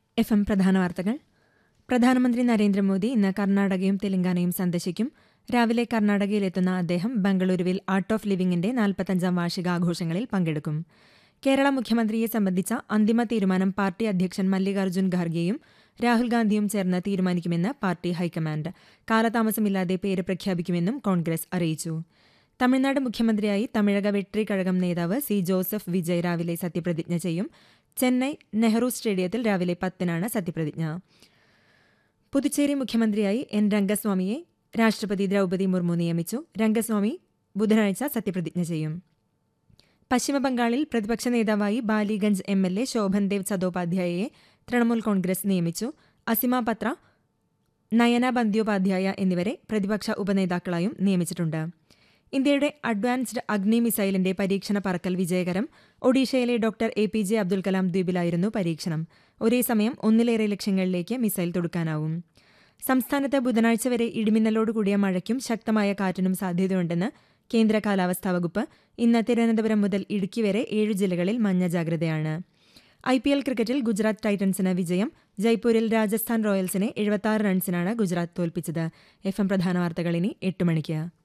F M പ്രധാന വാർത്തകൾ പ്രധാനമന്ത്രി നരേന്ദ്രമോദി ഇന്ന് കർണാടകയും തെലങ്കാനയും സന്ദർശിക്കും രാവിലെ കർണാടകയിലെത്തുന്ന അദ്ദേഹം ബംഗളൂരുവിൽ ആർട്ട് ഓഫ് ലിവിംഗിന്റെ നാൽപ്പത്തഞ്ചാം വാർഷികാഘോഷങ്ങളിൽ പങ്കെടുക്കും കേരള മുഖ്യമന്ത്രിയെ സംബന്ധിച്ച അന്തിമ തീരുമാനം പാർട്ടി അധ്യക്ഷൻ മല്ലികാർജ്ജുൻ ഖാർഗെയും രാഹുൽ ഗാന്ധിയും ചേർന്ന് തീരുമാനിക്കുമെന്ന് പാർട്ടി ഹൈക്കമാൻഡ് കാലതാമസമില്ലാതെ പേര് പ്രഖ്യാപിക്കുമെന്നും കോൺഗ്രസ് അറിയിച്ചു തമിഴ്നാട് മുഖ്യമന്ത്രിയായി തമിഴക വെട്രി കഴകം നേതാവ് സി ജോസഫ് വിജയ് രാവിലെ സത്യപ്രതിജ്ഞ ചെയ്യും ചെന്നൈ നെഹ്റു സ്റ്റേഡിയത്തിൽ രാവിലെ പത്തിനാണ് സത്യപ്രതിജ്ഞ പുതുച്ചേരി മുഖ്യമന്ത്രിയായി എൻ രംഗസ്വാമിയെ രാഷ്ട്രപതി ദ്രൗപദി മുർമു നിയമിച്ചു രംഗസ്വാമി ബുധനാഴ്ച സത്യപ്രതിജ്ഞ ചെയ്യും പശ്ചിമബംഗാളിൽ പ്രതിപക്ഷ നേതാവായി Ballygunge M L A Sovandeb ചതോപാധ്യായയെ തൃണമൂൽ കോൺഗ്രസ് നിയമിച്ചു അസിമ പത്ര നയന ബന്ദ്യോപാധ്യായ എന്നിവരെ പ്രതിപക്ഷ ഉപനേതാക്കളായും നിയമിച്ചിട്ടുണ്ട് ഇന്ത്യയുടെ അഡ്വാൻസ്ഡ് അഗ്നി മിസൈലിന്റെ പരീക്ഷണ പറക്കൽ വിജയകരം ഒഡീഷയിലെ doctor A P J Abdul Kalam ദ്വീപിലായിരുന്നു പരീക്ഷണം ഒരേ സമയം ഒന്നിലേറെ ലക്ഷ്യങ്ങളിലേക്ക് മിസൈൽ തൊടുക്കാനാവും സംസ്ഥാനത്ത് ബുധനാഴ്ച വരെ ഇടിമിന്നലോടുകൂടിയ മഴയ്ക്കും ശക്തമായ കാറ്റിനും സാധ്യതയുണ്ടെന്ന് കേന്ദ്ര കാലാവസ്ഥാ വകുപ്പ് ഇന്ന് തിരുവനന്തപുരം മുതൽ ഇടുക്കി വരെ ഏഴു ജില്ലകളിൽ മഞ്ഞ ജാഗ്രതയാണ് ഐ പി എൽ ക്രിക്കറ്റിൽ ഗുജറാത്ത് ടൈറ്റൻസിന് വിജയം ജയ്പൂരിൽ രാജസ്ഥാൻ റോയൽസിനെ എഴുപത്തി റൺസിനാണ് ഗുജറാത്ത് തോൽപ്പിച്ചത് എഫ് എം പ്രധാന വാർത്തകൾ ഇനി എട്ട് മണിക്ക്